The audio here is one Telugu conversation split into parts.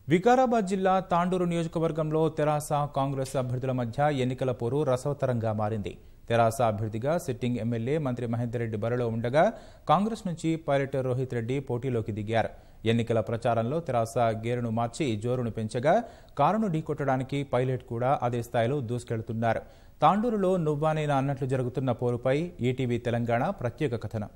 వికారాబాద్ జిల్లా తాండూరు నియోజకవర్గంలో తెరాస కాంగ్రెస్ అభ్యర్థుల మధ్య ఎన్నికల పోరు రసవత్తరంగా మారింది తెరాస అభ్యర్థిగా సిట్టింగ్ ఎమ్మెల్యే మంత్రి మహేందర్ రెడ్డి బరిలో ఉండగా కాంగ్రెస్ నుంచి పైలట్ రోహిత్ రెడ్డి పోటీలోకి దిగారు ఎన్నికల ప్రచారంలో తెరాస గేరును మార్చి జోరును పెంచగా కారును ఢీకొట్టడానికి పైలట్ కూడా అదే స్థాయిలో దూసుకెళ్తున్నారు తాండూరులో నువ్వానేనా అన్నట్లు జరుగుతున్న పోరుపై ఈటీవీ తెలంగాణ ప్రత్యేక కథనం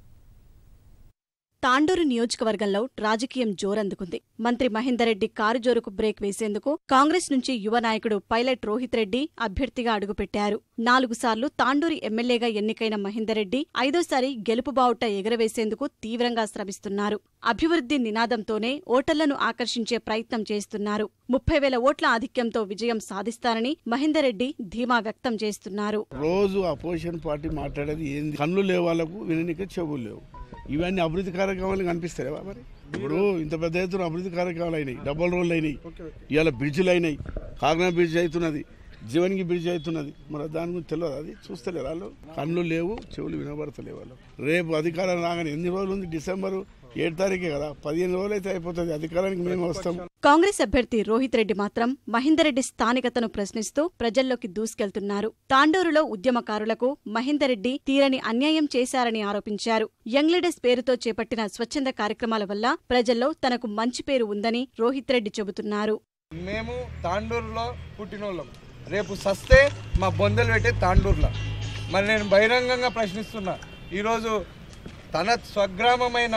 తాండూరు నియోజకవర్గంలో రాజకీయం జోరందుకుంది మంత్రి మహేందర్ రెడ్డి కారు జోరుకు బ్రేక్ వేసేందుకు కాంగ్రెస్ నుంచి యువ నాయకుడు పైలట్ రోహిత్ రెడ్డి అభ్యర్థిగా అడుగుపెట్టారు నాలుగు సార్లు తాండూరు ఎమ్మెల్యేగా ఎన్నికైన మహేందర్ రెడ్డి ఐదోసారి గెలుపు బావుట ఎగరవేసేందుకు తీవ్రంగా శ్రమిస్తున్నారు అభివృద్ధి నినాదంతోనే ఓటర్లను ఆకర్షించే ప్రయత్నం చేస్తున్నారు ముప్పై వేల ఓట్ల ఆధిక్యంతో విజయం సాధిస్తారని మహేందర్ రెడ్డి ధీమా వ్యక్తం చేస్తున్నారు రోజు అపోజిషన్ పార్టీ మాట్లాడేది ఏంది కళ్ళు లేవు వాళ్ళకు విననికే చెవులు లేవు ఇవన్నీ అభివృద్ధి కార్యక్రమాలు కనిపిస్తాయి మరి ఇప్పుడు ఇంత పెద్ద ఎత్తున అభివృద్ధి కార్యక్రమాలు అయినాయి డబల్ రోడ్లు అయినాయి ఇవాళ బ్రిడ్జ్లు అయినాయి కాగ్నా బ్రిడ్జ్ అవుతున్నది జీవన్కి బ్రిడ్జ్ అవుతున్నది మరి దాని గురించి తెలియదు అది చూస్తలేరు వాళ్ళు కళ్ళు లేవు చెవులు వినబడతలేవు వాళ్ళు రేపు అధికారం రాగానే ఎన్ని రోజులు ఉంది డిసెంబర్ ఏడు తారీఖే కదా పదిహేను రోజులు అయితే అయిపోతుంది అధికారానికి మేము వస్తాం కాంగ్రెస్ అభ్యర్థి రోహిత్ రెడ్డి మాత్రం మహేందర్ రెడ్డి స్థానికతను ప్రశ్నిస్తూ ప్రజల్లోకి దూసుకెళ్తున్నారు తాండూరులో ఉద్యమకారులకు మహేందర్ రెడ్డి తీరని అన్యాయం చేశారని ఆరోపించారు యంగ్ లీడర్స్ పేరుతో చేపట్టిన స్వచ్ఛంద కార్యక్రమాల వల్ల ప్రజల్లో తనకు మంచి పేరు ఉందని రోహిత్ రెడ్డి చెబుతున్నారు మేము తాండూరులో పుట్టినోళ్ళం రేపు సస్తే మా బొందలు పెట్టే తాండూరులో మరి నేను బహిరంగంగా ప్రశ్నిస్తున్నా ఈరోజు తన స్వగ్రామమైన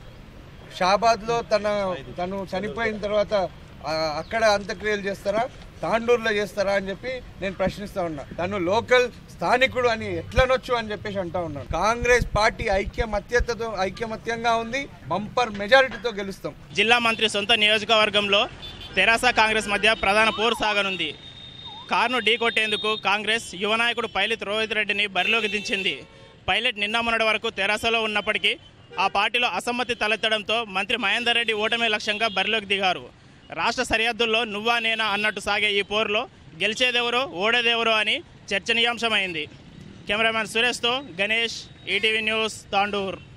షాబాద్లో తన తను చనిపోయిన తర్వాత ఆ, అక్కడ అంత్యక్రియలు చేస్తారా తాండూరులో చేస్తారా అని చెప్పి నేను ప్రశ్నిస్తా ఉన్నా తను లోకల్ స్థానికుడు అని ఎట్లనొచ్చు అని చెప్పేసి అంటా ఉన్నాను కాంగ్రెస్ పార్టీ ఐక్యమత్యతతో ఐక్యమత్యంగా ఉంది బంపర్ మెజారిటీతో గెలుస్తాం జిల్లా మంత్రి సొంత నియోజకవర్గంలో తెరాస కాంగ్రెస్ మధ్య ప్రధాన పోరు సాగనుంది కారును ఢీకొట్టేందుకు కాంగ్రెస్ యువ నాయకుడు పైలట్ రోహిత్ రెడ్డిని బరిలోకి దించింది పైలట్ నిన్న మొన్నటి వరకు తెరాసలో ఉన్నప్పటికీ ఆ పార్టీలో అసమ్మతి తలెత్తడంతో మంత్రి మహేందర్ రెడ్డి ఓటమి లక్ష్యంగా బరిలోకి దిగారు రాష్ట్ర సరిహద్దుల్లో నువ్వా నేనా అన్నట్టు సాగే ఈ పోరులో గెలిచేదెవరో ఓడేదెవరో అని చర్చనీయాంశమైంది కెమెరామ్యాన్ సురేష్తో గణేష్ ఈటీవీ న్యూస్ తాండూర్